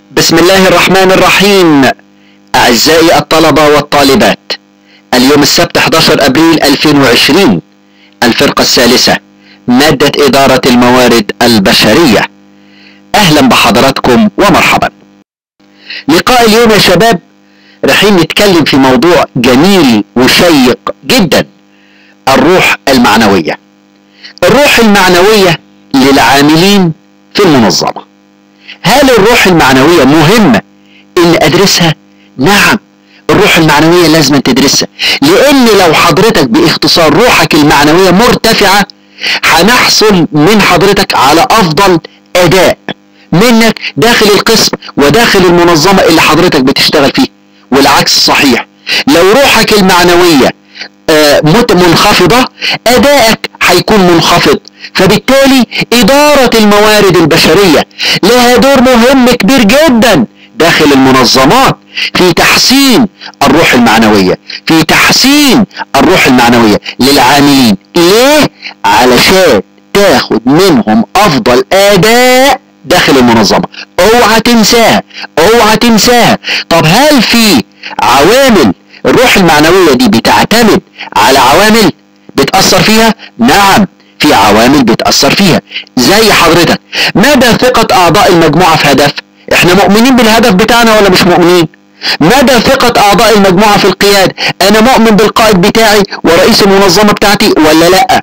بسم الله الرحمن الرحيم أعزائي الطلبة والطالبات اليوم السبت 11 أبريل 2020 الفرقة الثالثة مادة إدارة الموارد البشرية أهلا بحضراتكم ومرحبا لقاء اليوم يا شباب رايحين نتكلم في موضوع جميل وشيق جدا الروح المعنوية الروح المعنوية للعاملين في المنظمة هل الروح المعنوية مهمة ان ادرسها نعم الروح المعنوية لازم تدرسها لان لو حضرتك باختصار روحك المعنوية مرتفعة هنحصل من حضرتك على افضل اداء منك داخل القسم وداخل المنظمة اللي حضرتك بتشتغل فيه والعكس صحيح لو روحك المعنوية آه، مت- منخفضة ادائك هيكون منخفض فبالتالي ادارة الموارد البشرية لها دور مهم كبير جدا داخل المنظمات في تحسين الروح المعنوية في تحسين الروح المعنوية للعاملين ليه؟ علشان تاخد منهم افضل اداء داخل المنظمة اوعى تنساها اوعى تنساها طب هل في عوامل الروح المعنوية دي بتعتمد على عوامل بتأثر فيها نعم في عوامل بتأثر فيها زي حضرتك مدى ثقة أعضاء المجموعة في هدف احنا مؤمنين بالهدف بتاعنا ولا مش مؤمنين مدى ثقة أعضاء المجموعة في القيادة أنا مؤمن بالقائد بتاعي ورئيس المنظمة بتاعتي ولا لأ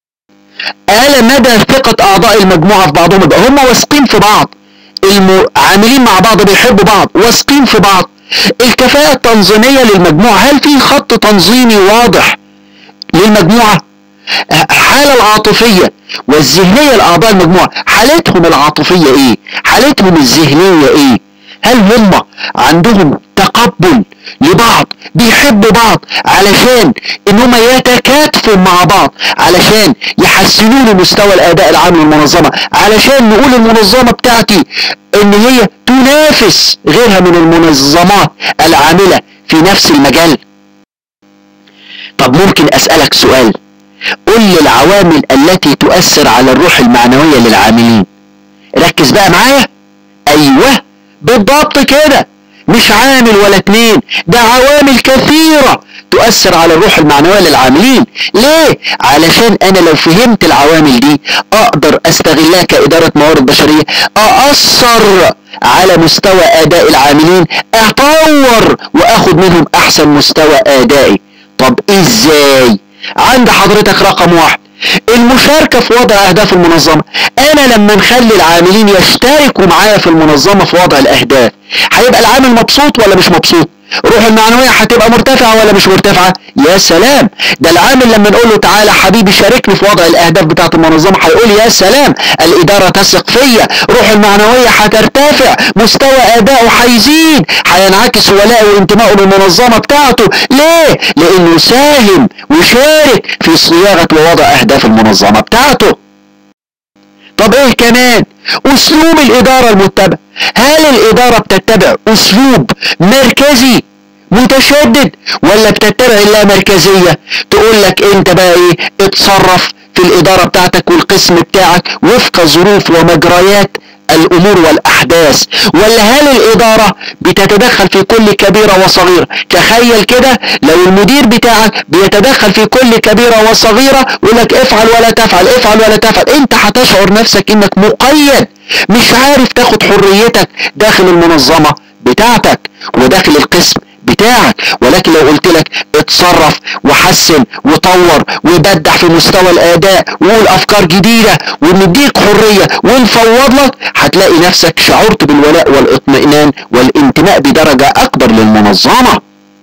ألا مدى ثقة أعضاء المجموعة في بعضهم يبقى هم واثقين في بعض العاملين مع بعض بيحبوا بعض واثقين في بعض الكفاءة التنظيمية للمجموعة هل في خط تنظيمي واضح للمجموعة الحالة العاطفية والذهنية لأعضاء المجموعة حالتهم العاطفية ايه حالتهم الذهنية ايه هل هم عندهم تقبل لبعض بيحبوا بعض علشان ان هم يتكاتفوا مع بعض علشان يحسنوا لي مستوى الاداء العام للمنظمة علشان نقول المنظمة بتاعتي ان هي تنافس غيرها من المنظمات العاملة في نفس المجال طب ممكن اسألك سؤال قل لي العوامل التي تؤثر على الروح المعنوية للعاملين ركز بقى معايا ايوه بالضبط كده مش عامل ولا اتنين ده عوامل كثيرة تؤثر على الروح المعنوية للعاملين ليه؟ علشان انا لو فهمت العوامل دي اقدر استغلها كادارة موارد بشرية اأثر على مستوى اداء العاملين اطور واخد منهم احسن مستوى ادائي طب ازاي عند حضرتك رقم واحد المشاركة في وضع اهداف المنظمة انا لما نخلي العاملين يشتركوا معايا في المنظمة في وضع الاهداف هيبقى العامل مبسوط ولا مش مبسوط روح المعنوية هتبقى مرتفعة ولا مش مرتفعة يا سلام ده العامل لما نقول له تعالى حبيبي شاركني في وضع الاهداف بتاعة المنظمة هيقول يا سلام الادارة تثق فيا روح المعنوية هترتفع مستوى ادائه هيزيد هينعكس ولاءه وانتمائه للمنظمة بتاعته ليه لانه ساهم وشارك في صياغة ووضع اهداف المنظمة بتاعته طب ايه كمان اسلوب الادارة المتبع هل الادارة بتتبع اسلوب مركزي متشدد ولا بتتبع اللامركزية تقول لك انت بقى ايه اتصرف في الادارة بتاعتك والقسم بتاعك وفق ظروف ومجريات الامور والاحداث ولا هل الادارة بتتدخل في كل كبيرة وصغيرة تخيل كده لو المدير بتاعك بيتدخل في كل كبيرة وصغيرة يقول لك افعل ولا تفعل افعل ولا تفعل انت هتشعر نفسك انك مقيد مش عارف تاخد حريتك داخل المنظمة بتاعتك وداخل القسم بتاعك ولكن لو قلت لك اتصرف وحسن وطور وبدع في مستوى الاداء وقول افكار جديدة ونديك حرية ونفوض لك هتلاقي نفسك شعرت بالولاء والاطمئنان والانتماء بدرجة اكبر للمنظمة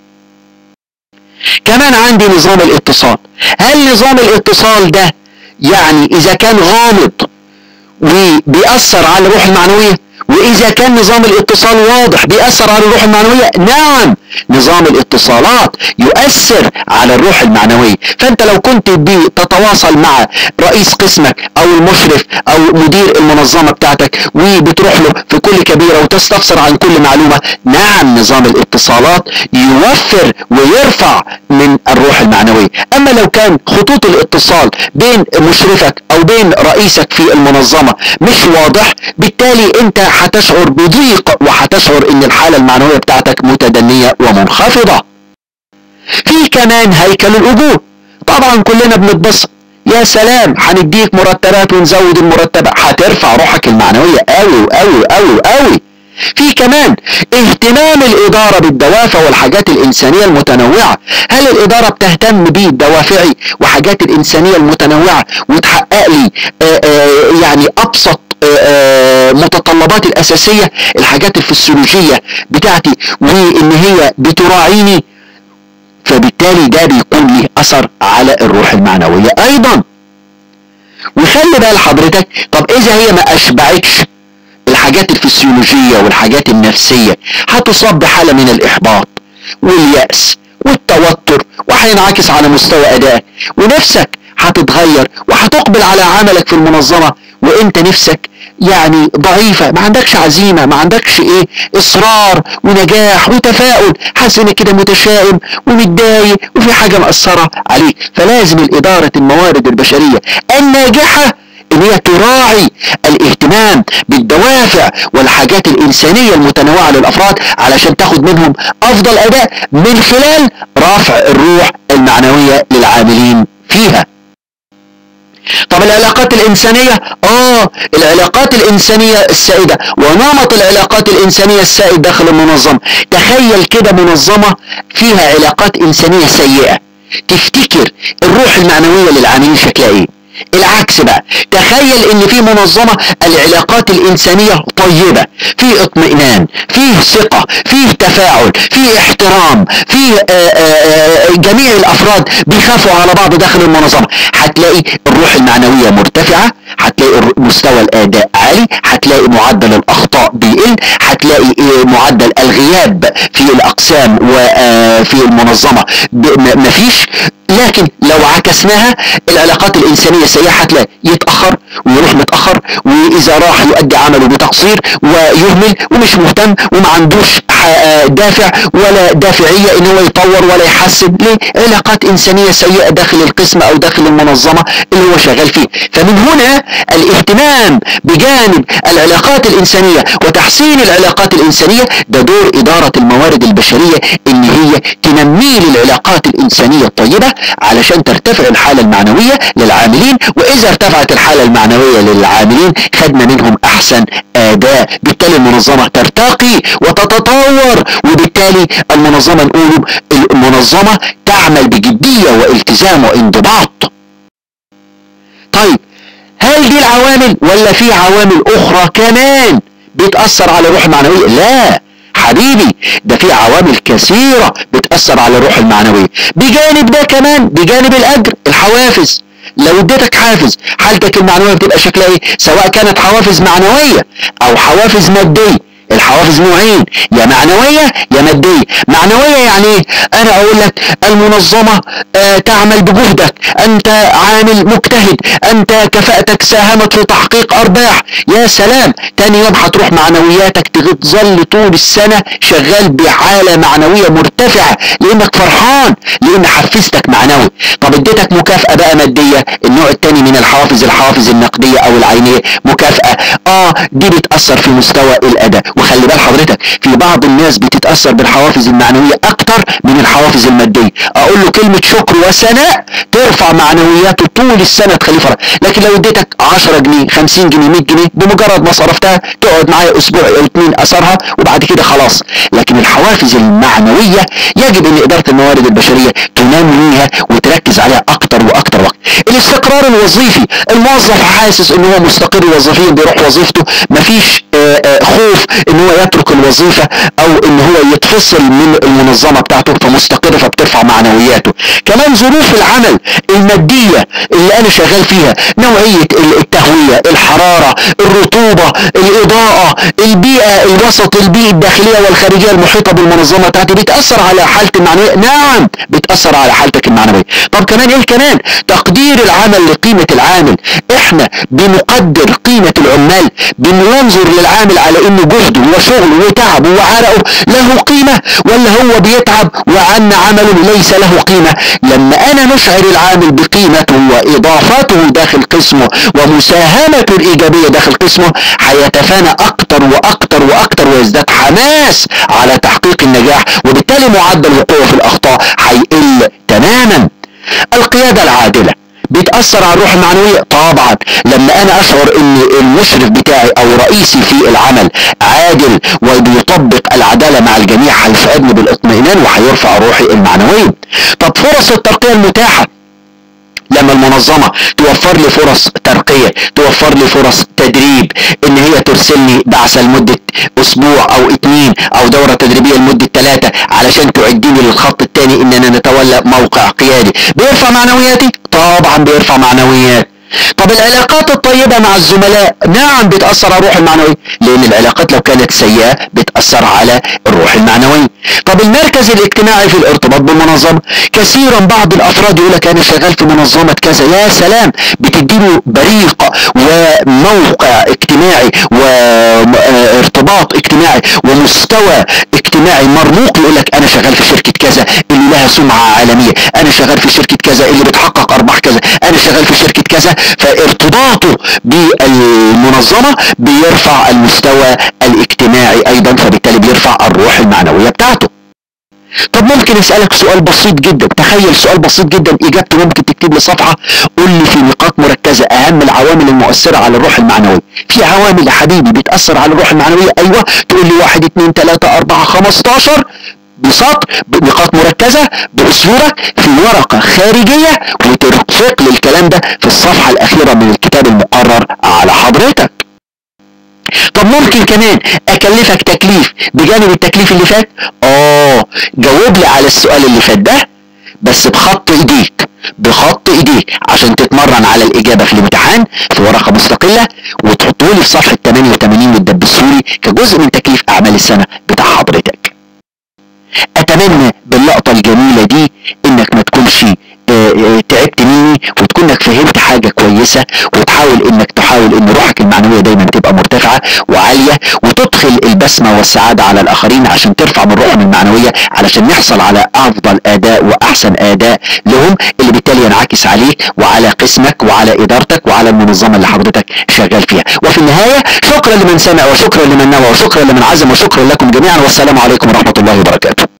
كمان عندي نظام الاتصال هل نظام الاتصال ده يعني اذا كان غامض وبيأثر على الروح المعنوية واذا كان نظام الاتصال واضح بيأثر على الروح المعنوية نعم نظام الاتصالات يؤثر على الروح المعنوية فانت لو كنت بتتواصل مع رئيس قسمك او المشرف او مدير المنظمة بتاعتك وبتروح له في كل كبيرة وتستفسر عن كل معلومة نعم نظام الاتصالات يوفر ويرفع من الروح المعنوية اما لو كان خطوط الاتصال بين مشرفك او بين رئيسك في المنظمة مش واضح بالتالي انت هتشعر بضيق وهتشعر ان الحالة المعنوية بتاعتك متدنية ومنخفضة في كمان هيكل الاجور طبعا كلنا بنتبسط يا سلام هنديك مرتبات ونزود المرتبات هترفع روحك المعنوية قوي وقوي وقوي وقوي في كمان اهتمام الإدارة بالدوافع والحاجات الإنسانية المتنوعة هل الإدارة بتهتم بالدوافعي وحاجات الإنسانية المتنوعة وتحقق لي آآ آآ يعني أبسط آآ متطلبات الأساسية الحاجات الفسيولوجية بتاعتي وإن هي بتراعيني فبالتالي ده بيكون له أثر على الروح المعنوية أيضا وخلي بال حضرتك طب إذا هي ما أشبعتش الحاجات الفسيولوجية والحاجات النفسية هتصاب بحالة من الإحباط واليأس والتوتر وهينعكس على مستوى أدائك ونفسك هتتغير وهتقبل على عملك في المنظمة وانت نفسك يعني ضعيفة ما عندكش عزيمة ما عندكش ايه اصرار ونجاح وتفاؤل حاسس انك كده متشائم ومتضايق وفي حاجة مأثرة عليك فلازم الإدارة الموارد البشرية الناجحة ان هي تراعي الاهتمام بالدوافع والحاجات الانسانية المتنوعة للافراد علشان تاخد منهم افضل اداء من خلال رفع الروح المعنوية للعاملين فيها طب العلاقات الإنسانية آه العلاقات الإنسانية السائدة ونمط العلاقات الإنسانية السائد داخل المنظمة تخيل كده منظمة فيها علاقات إنسانية سيئة تفتكر الروح المعنوية للعاملين شكلها إيه العكس بقى تخيل ان في منظمة العلاقات الانسانية طيبة في اطمئنان فيه ثقة فيه تفاعل فيه احترام فيه آآ آآ جميع الافراد بيخافوا على بعض داخل المنظمة هتلاقي الروح المعنوية مرتفعة هتلاقي مستوى الاداء عالي هتلاقي معدل الاخطاء بيقل هتلاقي معدل الغياب في الاقسام وفي المنظمة مفيش لكن لو عكسناها العلاقات الإنسانية السيئة هتلاقي يتأخر ويروح متأخر وإذا راح يؤدي عمله بتقصير ويهمل ومش مهتم وما عندوش دافع ولا دافعية إن هو يطور ولا يحسن ليه علاقات إنسانية سيئة داخل القسم أو داخل المنظمة اللي هو شغال فيه فمن هنا الاهتمام بجانب العلاقات الإنسانية وتحسين العلاقات الإنسانية ده دور إدارة الموارد البشرية إن هي تنمي للعلاقات الإنسانية الطيبة علشان ترتفع الحالة المعنوية للعاملين وإذا ارتفعت الحالة المعنوية للعاملين خدنا منهم أحسن أداء بالتالي المنظمة ترتقي وتتطور وبالتالي المنظمة نقول المنظمة تعمل بجدية والتزام وانضباط طيب هل دي العوامل ولا في عوامل أخرى كمان بتأثر على الروح المعنوية لا حبيبي ده في عوامل كثيرة بتأثر على الروح المعنوية بجانب ده كمان بجانب الأجر الحوافز لو اديتك حافز حالتك المعنوية بتبقى شكلها ايه سواء كانت حوافز معنوية او حوافز مادية الحوافز نوعين يا معنوية يا مادية معنوية يعني ايه انا اقول لك المنظمة آه تعمل بجهدك انت عامل مجتهد انت كفاءتك ساهمت في تحقيق ارباح يا سلام تاني يوم هتروح معنوياتك تظل طول السنة شغال بحالة معنوية مرتفعة لانك فرحان لان حفزتك معنوي طب اديتك مكافأة بقى مادية النوع التاني من الحوافز الحوافز النقدية او العينية مكافأة اه دي بتأثر في مستوى الاداء وخلي بال حضرتك في بعض الناس بتتأثر بالحوافز المعنوية اكتر من الحوافز المادية اقول له كلمة شكر وثناء ترفع معنوياته طول السنة تخليه فرح لكن لو اديتك 10 جنيه 50 جنيه 100 جنيه بمجرد ما صرفتها تقعد معايا اسبوع او اتنين اثرها وبعد كده خلاص لكن الحوافز المعنوية يجب ان ادارة الموارد البشرية تنميها وتركز عليها اكتر واكتر وقت الاستقرار الوظيفي الموظف حاسس ان هو مستقر وظيفيا بيروح وظيفته مفيش آآ آآ خوف ان هو يترك الوظيفة او ان هو يتفصل من المنظمة بتاعته فمستقر فبترفع معنوياته كمان ظروف العمل المادية اللي انا شغال فيها نوعية التهوية الحرارة الرطوبة الاضاءة البيئة الوسط البيئي الداخلية والخارجية المحيطة بالمنظمة بتاعتي بتأثر على حالتي المعنوية نعم بتأثر على حالتك المعنوية طب كمان ايه كمان تقدير العمل لقيمة العامل احنا بنقدر قيمة العمال بننظر للعامل على انه جهده وشغله وتعبه وعرقه له قيمة ولا هو بيتعب وعن عمله ليس له قيمة لما انا نشعر العامل بقيمته واضافته داخل قسمه ومساهمته الايجابية داخل قسمه هيتفانى اكتر واكتر واكتر ويزداد حماس على تحقيق النجاح وبالتالي معدل الوقوع في الاخطاء هيقل تماما القيادة العادلة بتأثر على الروح المعنوية طبعا لما انا اشعر ان المشرف بتاعي او رئيسي في العمل عادل وبيطبق العدالة مع الجميع هيسعدني بالاطمئنان وهيرفع روحي المعنوية طب فرص الترقية المتاحة لما المنظمة توفر لي فرص ترقية توفر لي فرص تدريب ان هي ترسلني بعثة لمدة اسبوع او اتنين او دورة تدريبية لمدة ثلاثة علشان تعديني للخط التاني ان انا نتولى موقع قيادي بيرفع معنوياتي طبعا بيرفع معنويات طب العلاقات الطيبة مع الزملاء نعم بتأثر على الروح المعنوية لان العلاقات لو كانت سيئة بتأثر على الروح المعنوية طب المركز الاجتماعي في الارتباط بالمنظمة كثيرا بعض الافراد يقول لك انا شغال في منظمة كذا يا سلام بتديله بريق وموقع اجتماعي وارتباط اجتماعي ومستوى اجتماعي مرموق يقول لك انا شغال في شركة كذا اللي لها سمعة عالمية انا شغال في شركة كذا اللي بتحقق ارباح كذا انا شغال في شركة كذا فارتباطه بالمنظمة بيرفع المستوى الاجتماعي ايضا فبالتالي بيرفع الروح المعنوية بتاعته طب ممكن اسألك سؤال بسيط جدا تخيل سؤال بسيط جدا اجابته ممكن تكتب لي صفحة قول لي في نقاط مركزة اهم العوامل المؤثرة على الروح المعنوية في عوامل يا حبيبي بتأثر على الروح المعنوية ايوه تقول لي واحد اتنين تلاتة اربعة خمستاشر بسطر بنقاط مركزة بأسلوبك في ورقة خارجية وترفق لي الكلام ده في الصفحة الأخيرة من الكتاب المقرر على حضرتك طب ممكن كمان اكلفك تكليف بجانب التكليف اللي فات اه جاوب لي على السؤال اللي فات ده بس بخط ايديك بخط ايديك عشان تتمرن على الاجابه في الامتحان في ورقه مستقله وتحطه لي في صفحه 88 وتدبسهولي كجزء من تكليف اعمال السنه بتاع حضرتك اتمنى باللقطه الجميله دي انك ما تكونش تعبت مني وتكون انك فهمت حاجة كويسة وتحاول انك تحاول ان روحك المعنوية دايما تبقى مرتفعة وعالية وتدخل البسمة والسعادة على الاخرين عشان ترفع من روحهم المعنوية علشان نحصل على افضل اداء واحسن اداء لهم اللي بالتالي ينعكس عليك وعلى قسمك وعلى ادارتك وعلى المنظمة اللي حضرتك شغال فيها وفي النهاية شكرا لمن سمع وشكرا لمن نوى وشكرا لمن عزم وشكرا لكم جميعا والسلام عليكم ورحمة الله وبركاته